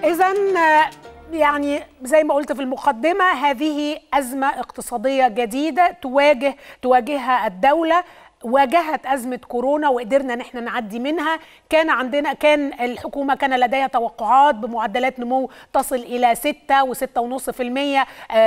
اذا يعني زي ما قلت في المقدمه هذه ازمه اقتصاديه جديده تواجه تواجهها الدوله واجهت أزمة كورونا وقدرنا ان احنا نعدي منها كان عندنا كان الحكومة كان لديها توقعات بمعدلات نمو تصل إلى 6 و6.5%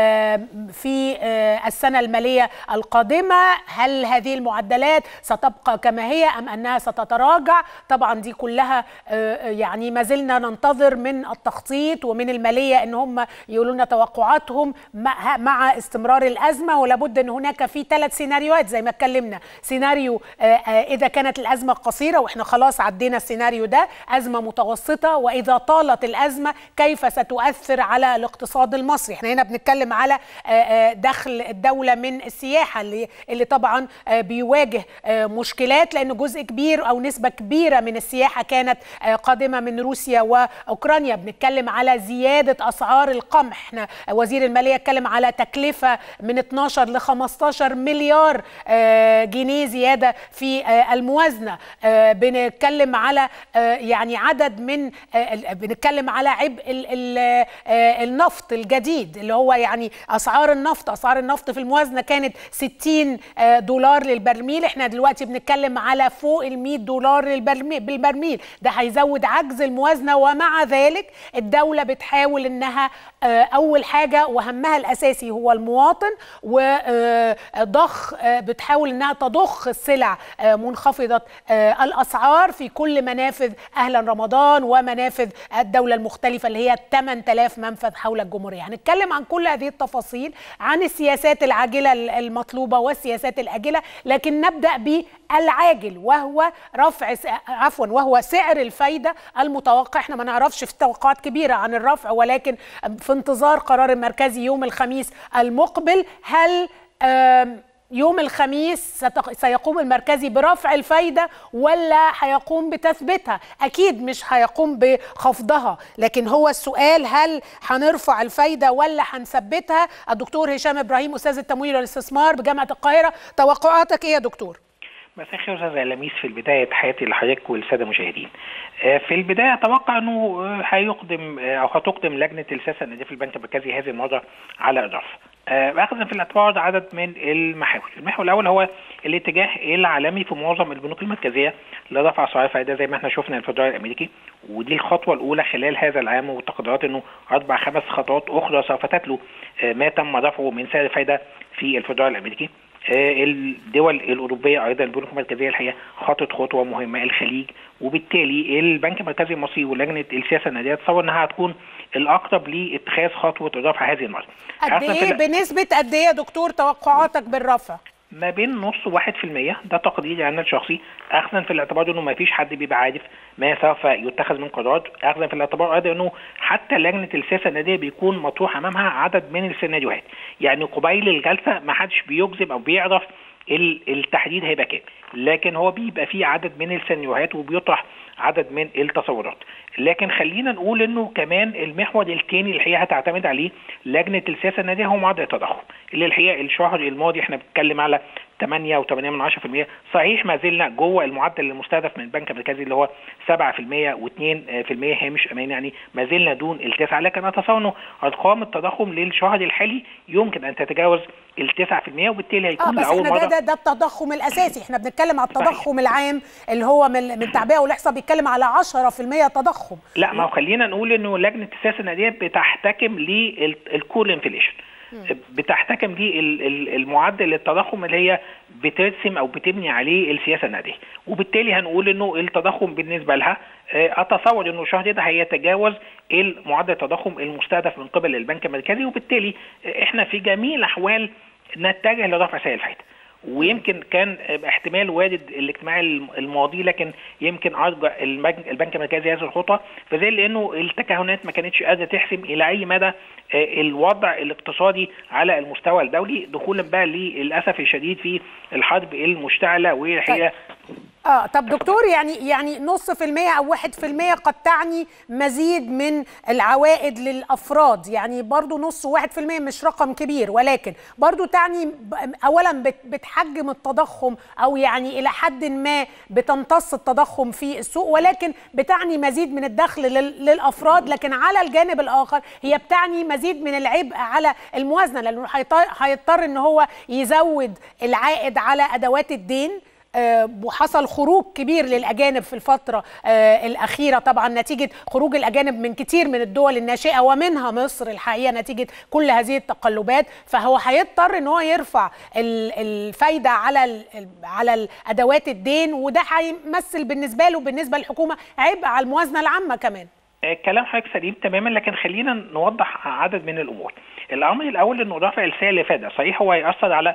في السنة المالية القادمة هل هذه المعدلات ستبقى كما هي أم أنها ستتراجع طبعا دي كلها يعني ما زلنا ننتظر من التخطيط ومن المالية ان هم يقولوا لنا توقعاتهم مع استمرار الأزمة ولابد ان هناك في ثلاث سيناريوهات زي ما اتكلمنا سيناريو اذا كانت الازمه قصيره واحنا خلاص عدينا السيناريو ده ازمه متوسطه واذا طالت الازمه كيف ستؤثر على الاقتصاد المصري احنا هنا بنتكلم على دخل الدوله من السياحه اللي اللي طبعا بيواجه مشكلات لان جزء كبير او نسبه كبيره من السياحه كانت قادمه من روسيا واوكرانيا بنتكلم على زياده اسعار القمح احنا وزير الماليه اتكلم على تكلفه من 12 ل 15 مليار جنيه زياده في الموازنه بنتكلم على يعني عدد من بنتكلم على عبء النفط الجديد اللي هو يعني اسعار النفط اسعار النفط في الموازنه كانت 60 دولار للبرميل احنا دلوقتي بنتكلم على فوق ال 100 دولار بالبرميل ده هيزود عجز الموازنه ومع ذلك الدوله بتحاول انها اول حاجه وهمها الاساسي هو المواطن وضخ بتحاول انها تضخ السلع منخفضه الاسعار في كل منافذ اهلا رمضان ومنافذ الدوله المختلفه اللي هي 8000 منفذ حول الجمهوريه هنتكلم عن كل هذه التفاصيل عن السياسات العاجله المطلوبه والسياسات الاجله لكن نبدا بالعاجل وهو رفع عفوا وهو سعر الفايده المتوقع احنا ما نعرفش في توقعات كبيره عن الرفع ولكن في انتظار قرار المركزي يوم الخميس المقبل هل يوم الخميس سيقوم المركزي برفع الفايدة ولا هيقوم بتثبيتها أكيد مش هيقوم بخفضها لكن هو السؤال هل هنرفع الفايدة ولا هنثبتها الدكتور هشام إبراهيم أستاذ التمويل والاستثمار بجامعة القاهرة توقعاتك إيه يا دكتور؟ مساء الخير استاذ لميس في البدايه تحياتي لحضرتك والساده المشاهدين. في البدايه اتوقع انه هيقدم او هتقدم لجنه السياسه الناديه في البنك المركزي هذه المره على اضافه. اخذا في الاعتبار عدد من المحاور، المحور الاول هو الاتجاه العالمي في معظم البنوك المركزيه لرفع اسعار الفائده زي ما احنا شفنا الفدرالي الامريكي ودي الخطوه الاولى خلال هذا العام والتقديرات انه اربع خمس خطوات اخرى سوف تتلو ما تم رفعه من سعر الفائده في الفدرالي الامريكي. الدول الاوروبيه ايضا البنوك المركزيه الحقيقه خطت خطوه مهمه الخليج وبالتالي البنك المركزي المصري ولجنه السياسه الناديه تصور انها هتكون الاقرب لاتخاذ خطوه الرفع هذه المره. قد ايه بنسبه قد ايه يا دكتور توقعاتك بالرفع؟ ما بين نص وواحد في المية ده تقديري أنا الشخصي أخذا في الاعتبار أنه ما فيش حد بيبقى عارف ما سوف يتخذ من قرارات أخذا في الاعتبار أيضا أنه حتى لجنة السياسة النادية بيكون مطروح أمامها عدد من السيناريوهات يعني قبيل الجلسة ما حدش بيجزم أو بيعرف التحديد هيبقى كام لكن هو بيبقى فيه عدد من السيناريوهات وبيطرح عدد من التصورات لكن خلينا نقول انه كمان المحور الثاني الحقيقه هتعتمد عليه لجنه السياسه الناديه هو معدل التضخم اللي الحقيقه الشهر الماضي احنا بنتكلم على 8 و8 من 10% صحيح ما زلنا جوه المعدل المستهدف من البنك المركزي اللي هو 7% و2% هامش امان يعني ما زلنا دون التسعه لكن اتصور انه ارقام التضخم للشهر الحالي يمكن ان تتجاوز ال 9% وبالتالي هيكون آه بس لاول مره ده, ده التضخم الاساسي احنا بنتكلم على التضخم العام اللي هو من من التعبئه والاحصاء بيتكلم على 10% تضخم لا ما هو خلينا نقول انه لجنه السياسه الناديه بتحتكم للكول انفليشن بتحتكم دي المعدل التضخم اللي هي بترسم او بتبني عليه السياسه النقديه وبالتالي هنقول انه التضخم بالنسبه لها اتصور انه الشهر ده هيتجاوز المعدل التضخم المستهدف من قبل البنك المركزي وبالتالي احنا في جميع الاحوال نتجه لرفع سعر الفائده ويمكن كان احتمال وارد الاجتماع الماضي لكن يمكن ارجع البنك المركزي هذه الخطوه فزي لانه التكهنات ما كانتش قادره تحسم الى اي مدى الوضع الاقتصادي على المستوى الدولي دخولا بقى للاسف الشديد في الحرب المشتعله والحقيقه اه طب دكتور يعني يعني نص في المية او واحد في المية قد تعني مزيد من العوائد للافراد يعني برضو نص واحد في المية مش رقم كبير ولكن برضو تعني اولا بتحجم التضخم او يعني الى حد ما بتمتص التضخم في السوق ولكن بتعني مزيد من الدخل للافراد لكن على الجانب الاخر هي بتعني مزيد من العبء على الموازنه لانه هيضطر ان هو يزود العائد على ادوات الدين وحصل خروج كبير للاجانب في الفتره الاخيره طبعا نتيجه خروج الاجانب من كتير من الدول الناشئه ومنها مصر الحقيقه نتيجه كل هذه التقلبات فهو هيضطر ان هو يرفع الفايده على على ادوات الدين وده هيمثل بالنسبه له بالنسبه للحكومه عبء على الموازنه العامه كمان كلام حضرتك سليم تماما لكن خلينا نوضح عدد من الامور الامر الاول انه رفع السعر اللي فات صحيح هو هياثر على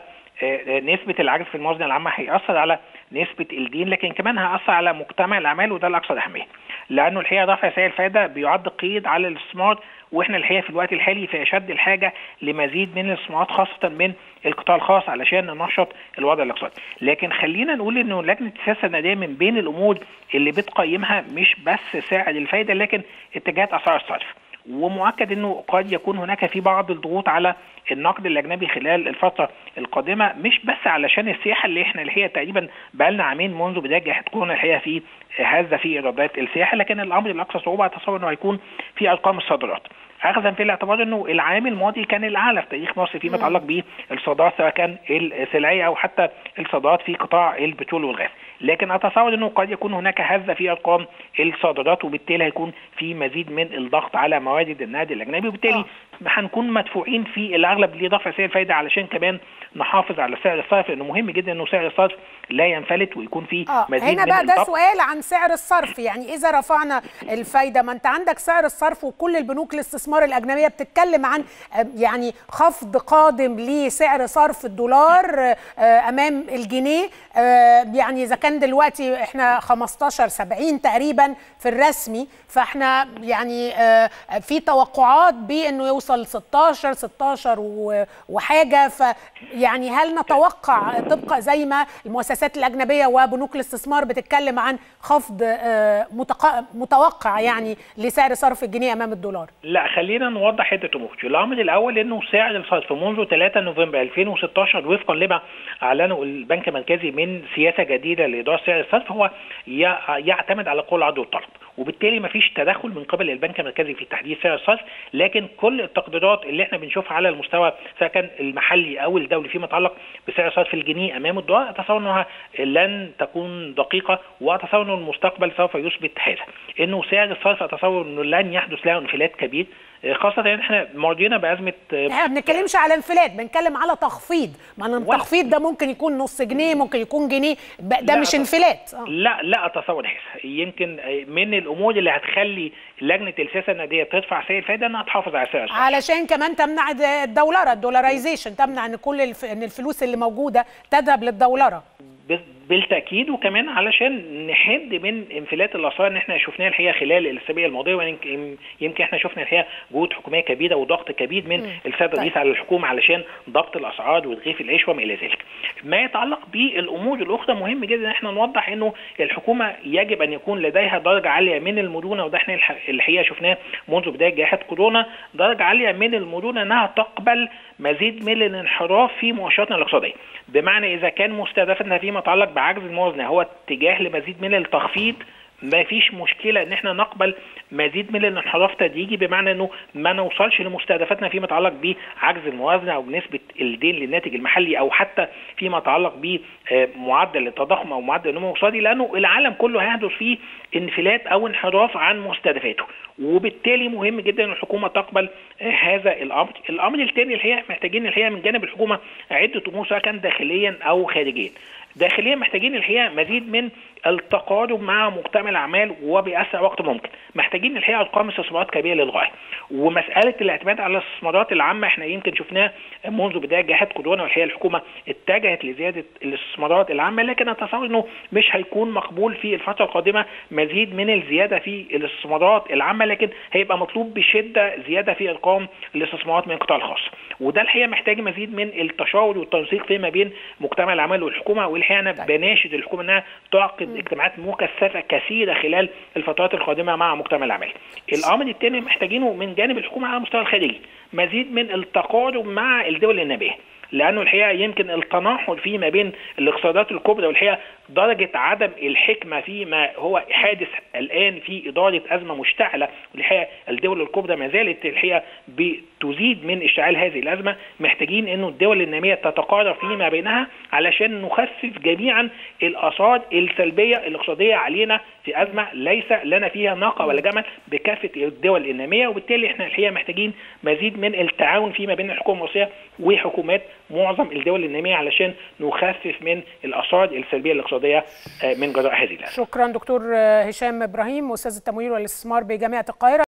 نسبة العجز في الموازنة العامة هيأثر على نسبة الدين لكن كمان هيأثر على مجتمع الأعمال وده الأكثر أهمية لأنه الحقيقة رفع سعر الفائدة بيعد قيد على الاستثمار واحنا الحقيقه في الوقت الحالي في اشد الحاجه لمزيد من الاستثمارات خاصه من القطاع الخاص علشان ننشط الوضع الاقتصادي، لكن خلينا نقول انه لجنه السياسه النقديه من بين الامور اللي بتقيمها مش بس سعر الفائده لكن اتجاهات اسعار الصرف. ومؤكد انه قد يكون هناك في بعض الضغوط على النقد الاجنبي خلال الفتره القادمه مش بس علشان السياحه اللي احنا الحقيقه تقريبا بقى لنا عامين منذ بدايه جائحه كورونا الحقيقه في هذا في ايرادات السياحه لكن الامر الاكثر صعوبه اتصور انه هيكون في ارقام الصادرات. اخذا في الاعتبار انه العام الماضي كان الاعلى في تاريخ مصر فيما يتعلق بالصادرات سواء كان السلعيه او حتى الصادرات في قطاع البترول والغاز لكن اتصور انه قد يكون هناك هزه في ارقام الصادرات وبالتالي هيكون في مزيد من الضغط على موارد النقد الاجنبي وبالتالي هنكون مدفوعين في الاغلب لرفع سعر الفائده علشان كمان نحافظ على سعر الصرف لانه مهم جدا انه سعر الصرف لا ينفلت ويكون فيه آه. مزيد هنا من بقى ده الضغط. سؤال عن سعر الصرف يعني اذا رفعنا الفايده ما انت عندك سعر الصرف وكل البنوك الاستثمار الاجنبيه بتتكلم عن آه، يعني خفض قادم لسعر صرف الدولار آه، امام الجنيه آه، يعني اذا كان دلوقتي احنا 15 70 تقريبا في الرسمي فاحنا يعني آه، في توقعات بانه يوصل 16 16 و- وحاجه فيعني هل نتوقع طبقا زي ما المؤسسات الاجنبيه وبنوك الاستثمار بتتكلم عن خفض آه، متق- متوقع يعني لسعر صرف الجنيه امام الدولار لا خلينا نوضح عده امور الامر الاول انه سعر الصرف منذ 3 نوفمبر 2016 وفقا لما اعلنه البنك المركزي من سياسه جديده لاداره سعر الصرف هو يع- يعتمد على قول العرض والطلب وبالتالي ما فيش تدخل من قبل البنك المركزي في تحديد سعر الصرف لكن كل التقديرات اللي احنا بنشوفها على المستوى سواء كان المحلي او الدولي فيما يتعلق بسعر صرف الجنيه امام الدولار اتصور انها لن تكون دقيقه واتصور انه المستقبل سوف يثبت هذا انه سعر الصرف اتصور انه لن يحدث له انفلات كبير خاصه ان احنا مرضينا بازمه احنا ما بنتكلمش على انفلات بنتكلم على تخفيض ما أنا ولا- التخفيض ده ممكن يكون نص جنيه ممكن يكون جنيه ب- ده لا، مش طب- انفلات آه. لا لا اتصور هذا يمكن من الامور اللي هتخلي لجنه السياسه النقديه تدفع سعر الفائده انها تحافظ على سعر الصرف علشان كمان تمنع د- الدولاره الدولاريزيشن تمنع ان كل الف... ان الفلوس اللي موجوده تذهب للدولاره بال- بالتاكيد وكمان علشان نحد من انفلات الاسعار ان احنا شفناها الحقيقه خلال الاسابيع الماضيه ويمكن يمكن احنا شفنا الحقيقه جهود حكوميه كبيره وضغط كبير من السيد الرئيس على الحكومه علشان ضبط الاسعار ورغيف العيش وما الى ذلك. ما يتعلق بالامور الاخرى مهم جدا ان احنا نوضح انه الحكومه يجب ان يكون لديها درجه عاليه من المرونه وده احنا الح- الحقيقه شفناه منذ بدايه جائحه كورونا درجه عاليه من المرونه انها تقبل مزيد من الانحراف في مؤشراتنا الاقتصاديه بمعنى اذا كان مستهدفنا فيما يتعلق بعجز الموازنه هو اتجاه لمزيد من التخفيض ما فيش مشكله ان احنا نقبل مزيد من الانحراف تدريجي بمعنى انه ما نوصلش لمستهدفاتنا فيما يتعلق بعجز الموازنه او بنسبه الدين للناتج المحلي او حتى فيما يتعلق بمعدل التضخم او معدل النمو الاقتصادي لانه العالم كله هيحدث فيه انفلات او انحراف عن مستهدفاته وبالتالي مهم جدا ان الحكومه تقبل آه، هذا الامر الامر الثاني الحقيقه محتاجين الحقيقه من جانب الحكومه عده امور سواء كان داخليا او خارجيا داخليا محتاجين الحقيقه مزيد من التقارب مع مجتمع الاعمال وباسرع وقت ممكن محتاجين الحقيقه ارقام استثمارات كبيره للغايه ومساله الاعتماد على الاستثمارات العامه احنا يمكن شفناه منذ بدايه جائحه كورونا والحقيقه الحكومه اتجهت لزياده الاستثمارات العامه لكن اتصور انه مش هيكون مقبول في الفتره القادمه مزيد من الزياده في الاستثمارات العامه لكن هيبقى مطلوب بشده زياده في ارقام الاستثمارات من القطاع الخاص وده الحقيقه محتاج مزيد من التشاور والتنسيق فيما بين مجتمع العمل والحكومه والحقيقه انا بناشد الحكومه انها تعقد اجتماعات مكثفه كثيره خلال الفترات القادمه مع مجتمع العمل. الامر الثاني محتاجينه من جانب الحكومه على المستوى الخارجي مزيد من التقارب مع الدول الناميه. لانه الحقيقه يمكن التناحر فيما بين الاقتصادات الكبرى والحقيقه درجه عدم الحكمه فيما هو حادث الان في اداره ازمه مشتعله والحقيقه الدول الكبرى ما زالت الحقيقه بتزيد من اشتعال هذه الازمه محتاجين انه الدول الناميه تتقارب فيما بينها علشان نخفف جميعا الاثار السلبيه الاقتصاديه علينا في ازمه ليس لنا فيها ناقه ولا جمل بكافه الدول الناميه وبالتالي احنا الحقيقه محتاجين مزيد من التعاون فيما بين الحكومه المصريه وحكومات معظم الدول الناميه علشان نخفف من الاثار السلبيه الاقتصاديه من جراء هذه الازمه. شكرا دكتور هشام ابراهيم استاذ التمويل والاستثمار بجامعه القاهره